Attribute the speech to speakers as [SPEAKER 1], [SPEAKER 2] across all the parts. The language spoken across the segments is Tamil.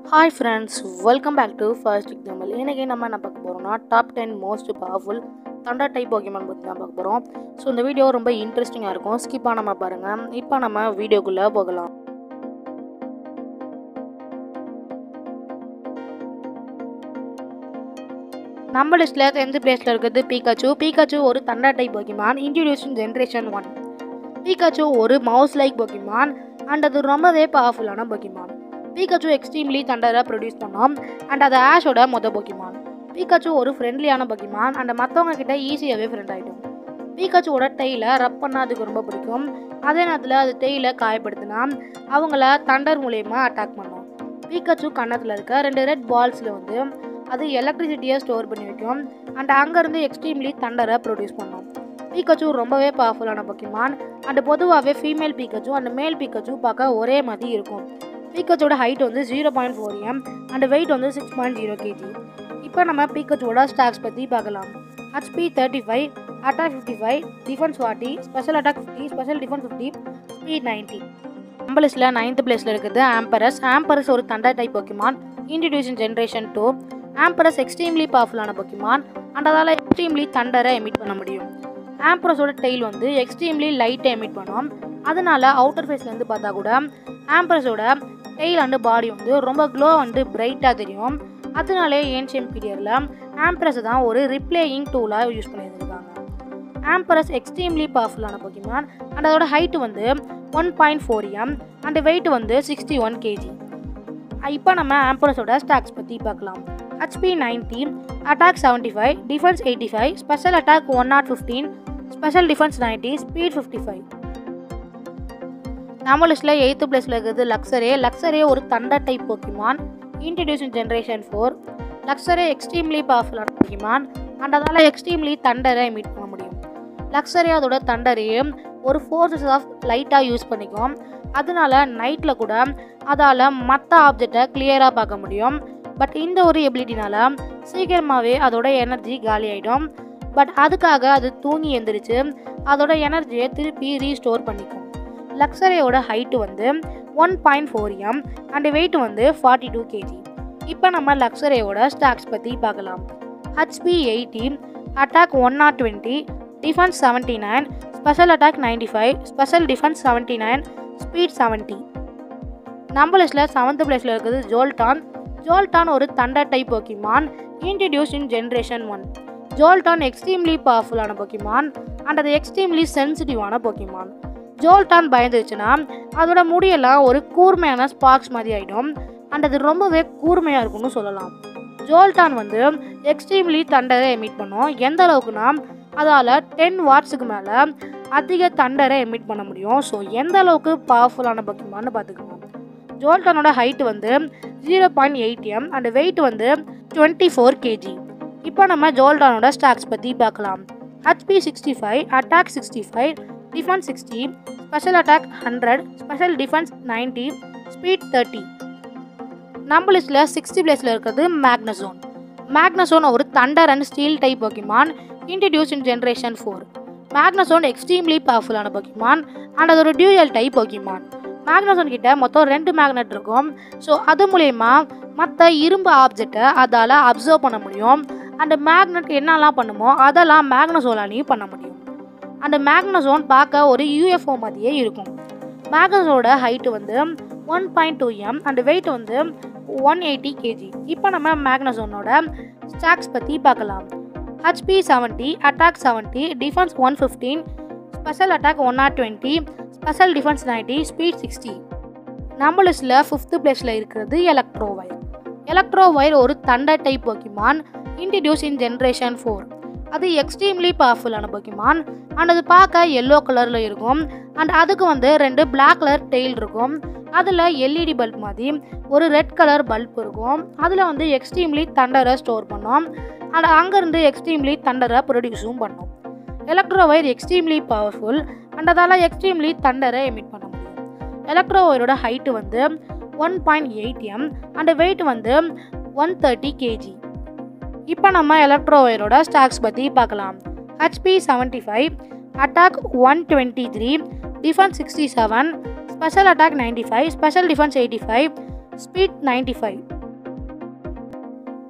[SPEAKER 1] hi friends welcome back to first example இன்றைக்கி நம்ம என்ன பார்க்க போகிறோம்னா top ten most powerful thunder type Pokemon பற்றி தான் பார்க்க போகிறோம் ஸோ இந்த வீடியோ ரொம்ப இன்ட்ரெஸ்டிங்காக இருக்கும் ஸ்கிப் பண்ணாமல் பாருங்கள் இப்போ நம்ம வீடியோக்குள்ளே போகலாம் நம்ம லிஸ்ட்டில் டென்த் பிளேஸில் இருக்கிறது பீகாச்சு பீகாச்சு ஒரு thunder type Pokemon introduction generation one Pikachu ஒரு மவுஸ் லைக் போக்கிமான் அண்ட் அது ரொம்பவே பவர்ஃபுல்லான போக்கிமான் பீகாச்சு எக்ஸ்ட்ரீம்லி தண்டரை ப்ரொடியூஸ் பண்ணோம் அண்ட் அது ஆஷோட மொத போக்கிமான் பீகாச்சு ஒரு ஃப்ரெண்ட்லியான போக்கிமான் அண்ட் மற்றவங்க கிட்ட ஈஸியாகவே ஃப்ரெண்ட் ஆகிடும் பீகாச்சுவோட டெய்லை ரப் பண்ண அதுக்கு ரொம்ப பிடிக்கும் அதே நேரத்தில் அது டெய்லை காயப்படுத்தினா அவங்கள தண்டர் மூலயமா அட்டாக் பண்ணும் பீகாச்சு கன்னத்தில் இருக்க ரெண்டு ரெட் பால்ஸில் வந்து அது எலக்ட்ரிசிட்டியை ஸ்டோர் பண்ணி வைக்கும் அண்ட் அங்கேருந்து எக்ஸ்ட்ரீம்லி தண்டரை ப்ரொடியூஸ் பண்ணும் பீகாச்சு ரொம்பவே பவர்ஃபுல்லான போக்கிமான் அண்ட் பொதுவாகவே female Pikachu and male Pikachu பார்க்க ஒரே மாதிரி இருக்கும் பீக்கச்சோட ஹைட் வந்து zero point four M and weight வந்து சிக்ஸ் பாயிண்ட் ஜீரோ கேஜி இப்போ நம்ம பீக்கச்சோட ஸ்டாக்ஸ் பற்றி பார்க்கலாம் HP thirty five attack fifty five defence forty special attack fifty special defence fifty speed ninety நம்ம லிஸ்ட்டில் நைன்த் பிளேஸில் இருக்குது ஆம்பரஸ் ஆம்பரஸ் ஒரு thunder type Pokémon introduction generation two Ampharos extremely பவர்ஃபுல்லான பொக்கிமான் அண்ட் அதால் எக்ஸ்ட்ரீம்லி தண்டரை எமிட் பண்ண முடியும் ஆம்பரஸோட டெய்ல் வந்து எக்ஸ்ட்ரீம்லி லைட்டை எமிட் பண்ணும் அதனால அவுட்டர் ஃபேஸ்லேருந்து பார்த்தா கூட ஆம்பரஸோட டெய்ல் அண்டு பாடி வந்து ரொம்ப க்ளோ அண்டு பிரைட்டாக தெரியும் அதனாலே ஏன்ஷியன் பீரியடில் ஆம்பரஸை தான் ஒரு ரிப்ளேயிங் டூலாக யூஸ் பண்ணியிருந்திருக்காங்க ஆம்பரஸ் எக்ஸ்ட்ரீம்லி பவர்ஃபுல்லான போக்கிமான் அண்ட் அதோட ஹைட்டு வந்து one point four M and weight வந்து சிக்ஸ்டி ஒன் கேஜி இப்போ நம்ம ஆம்பரஸோட ஸ்டாக்ஸ் பற்றி பார்க்கலாம் HP ninety attack seventy five defence eighty five special attack one naught fifteen special defence ninety speed fifty five நம்ம லிஸ்ட்டில் எயித்து பிளேஸில் இருக்கிறது லக்ஸரே லக்ஸரே ஒரு thunder type Pokemon introduction generation four Luxray extremely பவர்ஃபுல்லான போக்கிமான் அண்ட் அதால் எக்ஸ்ட்ரீம்லி தண்டரை மீட் பண்ண முடியும் லக்ஸரே அதோட தண்டரையும் ஒரு ஃபோர்ஸஸ் ஆஃப் லைட்டாக யூஸ் பண்ணிக்கும் அதனால நைட்டில் கூட அதால் மற்ற ஆப்ஜெக்டை கிளியராக பார்க்க முடியும் பட் இந்த ஒரு எபிலிட்டினால சீக்கிரமாகவே அதோட எனர்ஜி காலி ஆகிடும் பட் அதுக்காக அது தூங்கி எந்திரிச்சு அதோட எனர்ஜியை திருப்பி ரீஸ்டோர் பண்ணிக்கும் லக்ஸரியோட ஹைட்டு வந்து one point four M and weight வந்து ஃபார்ட்டி டூ கேஜி இப்போ நம்ம லக்ஸரியோட ஸ்டாக்ஸ் பற்றி பார்க்கலாம் HP eighty attack one naught twenty defence seventy nine special attack ninety five special defence seventy nine speed seventy நம்ம லிஸ்ட்டில் செவன்த் பிளேஸில் இருக்குது ஜோல்டான் ஜோல்டான் ஒரு thunder type Pokemon introduce in generation one Jolteon extremely பவர்ஃபுல்லான போக்கிமான் அண்ட் அது எக்ஸ்ட்ரீம்லி சென்சிட்டிவான போக்கிமான் ஜோல்டான் பயந்துருச்சுன்னா அதோட முடியெல்லாம் ஒரு கூர்மையான ஸ்பார்க்ஸ் மாதிரி ஆகிடும் அண்ட் அது ரொம்பவே கூர்மையாக இருக்கும்னு சொல்லலாம் ஜோல்டான் வந்து எக்ஸ்ட்ரீம்லி தண்டரை எமிட் பண்ணும் எந்த அளவுக்குனா அதால் டென் வாட்ஸுக்கு மேலே அதிக தண்டரை எமிட் பண்ண முடியும் ஸோ எந்த அளவுக்கு பவர்ஃபுல்லான பக்கிமான்னு பார்த்துக்கணும் ஜோல்டானோட ஹைட் வந்து zero point eight M and weight வந்து டுவெண்ட்டி ஃபோர் கேஜி இப்போ நம்ம ஜோல்டானோட ஸ்டாக்ஸ் பற்றி பார்க்கலாம் HP sixty five attack sixty five defence sixty special attack hundred special defence ninety speed thirty நம்ம லிஸ்ட்டில் சிக்ஸ்டி பிளேஸில் இருக்கிறது மேக்னசோன் மேக்னசோன் ஒரு thunder and steel type Pokemon introduce in generation four Magnezone extremely பவர்ஃபுல்லான போக்கிமான் அண்ட் அது ஒரு டியூயல் டைப் போக்கிமான் மேக்னசோன் கிட்ட மொத்தம் ரெண்டு மேக்னெட் இருக்கும் ஸோ அது மூலயமா மற்ற இரும்பு ஆப்ஜெக்டை அதால் அப்சர்வ் பண்ண முடியும் அண்ட் மேக்னெட் என்னெல்லாம் பண்ணுமோ அதெல்லாம் மேக்னசோலாலையும் பண்ண முடியும் அந்த மேக்னசோன் பார்க்க ஒரு யூஎஃப்ஓ மாதிரியே இருக்கும் மேக்னசோட ஹைட்டு வந்து one point two M and weight வந்து ஒன் எயிட்டி கேஜி இப்போ நம்ம மேக்னசோனோட ஸ்டாக்ஸ் பற்றி பார்க்கலாம் HP seventy attack seventy defence one fifteen special attack one naught twenty special defence ninety speed sixty நம்ம லிஸ்ட்டில் ஃபிஃப்த்து பிளேஸில் இருக்கிறது எலக்ட்ரோ வயர் எலக்ட்ரோ வயர் ஒரு thunder type Pokemon introduce in generation four அது எக்ஸ்ட்ரீம்லி பவர்ஃபுல்லான போக்கிமான் அண்ட் அது பார்க்க எல்லோ கலரில் இருக்கும் அண்ட் அதுக்கு வந்து ரெண்டு பிளாக் கலர் டெய்ல் இருக்கும் அதில் எல்இடி பல்ப் மாதிரி ஒரு ரெட் கலர் பல்ப் இருக்கும் அதில் வந்து எக்ஸ்ட்ரீம்லி தண்டரை ஸ்டோர் பண்ணோம் அண்ட் அங்கேருந்து எக்ஸ்ட்ரீம்லி தண்டரை ப்ரொடியூஸும் பண்ணோம் electro wire extremely powerful and அதால் எக்ஸ்ட்ரீம்லி தண்டரை எமிட் பண்ண முடியும் எலக்ட்ரோ ஒயரோட ஹைட்டு வந்து one point eight M and weight வந்து ஒன் தேர்ட்டி கேஜி இப்போ நம்ம எலக்ட்ரோ ஒயரோட ஸ்டாக்ஸ் பற்றி பார்க்கலாம் HP seventy five attack one twenty three defence sixty seven special attack ninety five special defence eighty five speed ninety five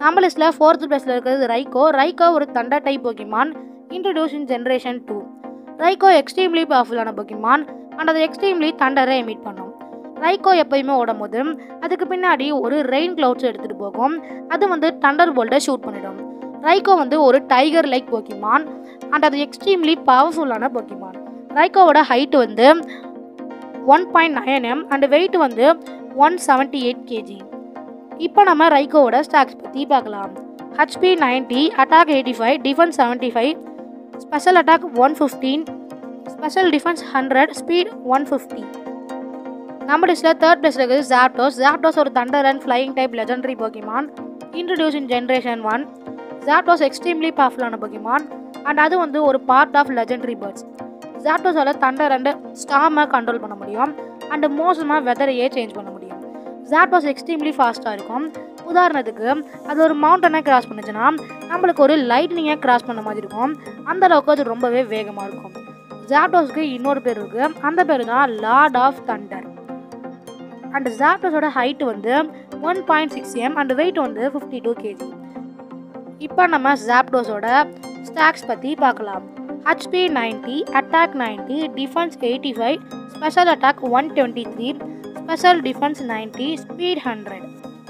[SPEAKER 1] நம்ம லிஸ்ட்டில் ஃபோர்த் பிளேஸில் இருக்கிறது ரைக்கோ ரைக்கோ ஒரு thunder type Pokemon introduce in generation two Raikou extremely பவர்ஃபுல்லான போக்கிமான் அண்ட் அது எக்ஸ்ட்ரீம்லி தண்டரை எமிட் பண்ணும் ரைக்கோ எப்பயுமே ஓடும் போது அதுக்கு பின்னாடி ஒரு ரெயின் கிளவுட்ஸ் எடுத்துகிட்டு போகும் அது வந்து தண்டர் போல்ட்டை ஷூட் பண்ணிடும் ரைக்கோ வந்து ஒரு டைகர் லைக் போக்கிமான் அண்ட் அது எக்ஸ்ட்ரீம்லி பவர்ஃபுல்லான போக்கிமான் ரைக்கோவோட ஹைட் வந்து one point nine M and weight வந்து ஒன் செவன்ட்டி எயிட் கேஜி இப்போ நம்ம ரைக்கோவோட ஸ்டாக்ஸ் பற்றி பார்க்கலாம் HP ninety attack eighty five defence seventy five special attack one fifteen special defence hundred speed one fifty நம்ம லிஸ்ட்டில் தேர்ட் பிளேஸில் இருக்குது ஜாப்டோஸ் ஜாப்டோஸ் ஒரு thunder and flying type legendary Pokemon introduce in generation one Zapdos extremely பவர்ஃபுல்லான போக்கிமான் அண்ட் அது வந்து ஒரு பார்ட் ஆஃப் லெஜண்டரி பேர்ட்ஸ் ஜாப்டோஸால் தண்டர் அண்ட் ஸ்டாமை கண்ட்ரோல் பண்ண முடியும் அண்ட் மோசமாக வெதரையே சேஞ்ச் பண்ண முடியும் ஜாப்டோஸ் எக்ஸ்ட்ரீம்லி ஃபாஸ்ட்டாக இருக்கும் உதாரணத்துக்கு அது ஒரு மவுண்டனை கிராஸ் பண்ணுச்சுன்னா நம்மளுக்கு ஒரு லைட்னிங்கை கிராஸ் பண்ண மாதிரி இருக்கும் அந்த அளவுக்கு அது ரொம்பவே வேகமாக இருக்கும் ஜாப்டோஸ்க்கு இன்னொரு பேர் இருக்குது அந்த பேர் தான் லார்ட் ஆஃப் தண்டர் அண்ட் ஜாப்டோஸோட ஹைட் வந்து one point six M and weight வந்து ஃபிஃப்டி டூ கேஜி இப்போ நம்ம ஜாப்டோஸோட ஸ்டாக்ஸ் பற்றி பார்க்கலாம் HP ninety attack ninety defence eighty five special attack one twenty three special defence ninety speed hundred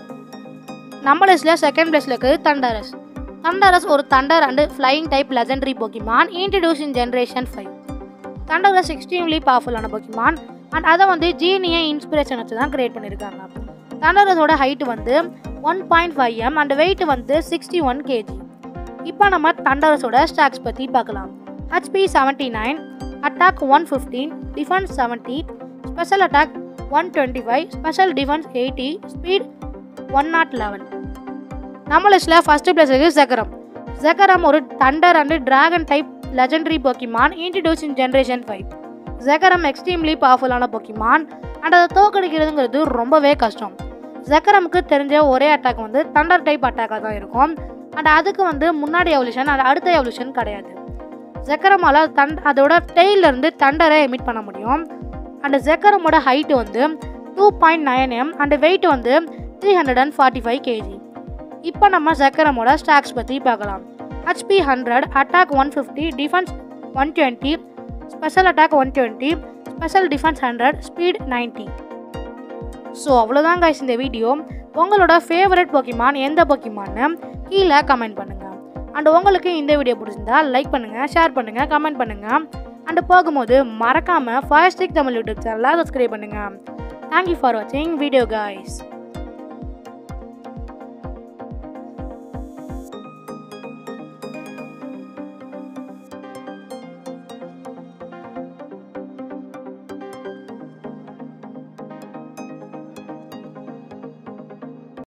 [SPEAKER 1] நம்ம லிஸ்ட்டில் செகண்ட் பிளேஸில் இருக்குது தண்டரஸ் தண்டரஸ் ஒரு thunder and flying type legendary Pokemon introduce in generation five Thundurus extremely பவர்ஃபுல்லான போக்கிமான் அண்ட் அதை வந்து ஜீனியை இன்ஸ்பிரேஷன் வச்சு தான் கிரியேட் பண்ணியிருக்காங்க தண்டரஸோட ஹைட் வந்து one point five M and weight வந்து சிக்ஸ்டி ஒன் கேஜி இப்போ நம்ம தண்டரஸோட ஸ்டாக்ஸ் பற்றி பார்க்கலாம் HP seventy nine attack one fifteen defence seventy special attack one twenty five special defence eighty speed one naught eleven நம்ம லிஸ்ட்டில் ஃபஸ்ட்டு பிளேஸ் இருக்குது ஜெகரம் ஜெகரம் ஒரு thunder and dragon type legendary Pokemon introduce in generation five Zekrom extremely பவர்ஃபுல்லான போக்கிமான் அண்ட் அதை தோக்கடிக்கிறதுங்கிறது ரொம்பவே கஷ்டம் ஜெகரமுக்கு தெரிஞ்ச ஒரே அட்டாக் வந்து தண்டர் டைப் அட்டாக்காக தான் இருக்கும் அண்ட் அதுக்கு வந்து முன்னாடி எவல்யூஷன் அண்ட் அடுத்த எவல்யூஷன் கிடையாது ஜெக்கரமால் தண்ட் அதோட டெய்லேருந்து தண்டரை எமிட் பண்ண முடியும் அண்ட் ஜெக்கரமோட ஹைட்டு வந்து two point nine M and weight வந்து three hundred and forty five KG இப்போ நம்ம ஜெக்கரமோட ஸ்டாக்ஸ் பற்றி பார்க்கலாம் HP hundred attack one fifty defence one twenty special attack one twenty special defence hundred speed ninety so அவ்வளோதான் guys இந்த வீடியோ உங்களோட ஃபேவரட் போக்கிமான் எந்த போக்கிமான்னு கீழே கமெண்ட் பண்ணுங்கள் அண்ட் உங்களுக்கு இந்த வீடியோ பிடிச்சிருந்தா லைக் பண்ணுங்கள் ஷேர் பண்ணுங்கள் கமெண்ட் பண்ணுங்கள் அண்ட் போகும்போது மறக்காமல் ஃபயர் ஸ்டிக் தமிழ் யூடியூப் சேனலை சப்ஸ்கிரைப் பண்ணுங்கள் தேங்க்யூ ஃபார் வாட்சிங் வீடியோ guys